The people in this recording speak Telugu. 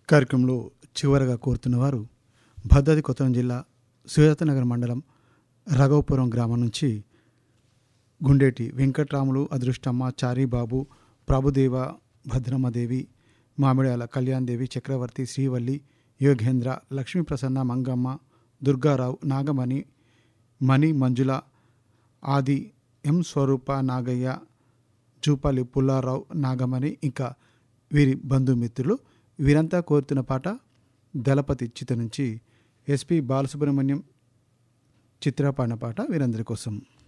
కార్యక్రమంలో చివరగా కోరుతున్న వారు భద్రాద్రి కొత్తగూడెం జిల్లా సుజాతనగర్ మండలం రఘవపురం గ్రామం నుంచి గుండేటి వెంకట్రాములు అదృష్టమ్మ చారీబాబు ప్రభుదేవ భద్రమ్మదేవి మామిడాల కళ్యాణ్దేవి చక్రవర్తి శ్రీవల్లి యోగేంద్ర లక్ష్మీప్రసన్న మంగమ్మ దుర్గారావు నాగమణి మణి మంజుల ఆది ఎం స్వరూప నాగయ్య జూపల్లి పుల్లారావు నాగమణి ఇంకా వీరి బంధుమిత్రులు వీరంతా కోరుతున్న పాట దళపతి చిత్ర నుంచి ఎస్పి బాలసుబ్రహ్మణ్యం చిత్రపాడిన పాట వీరందరి కోసం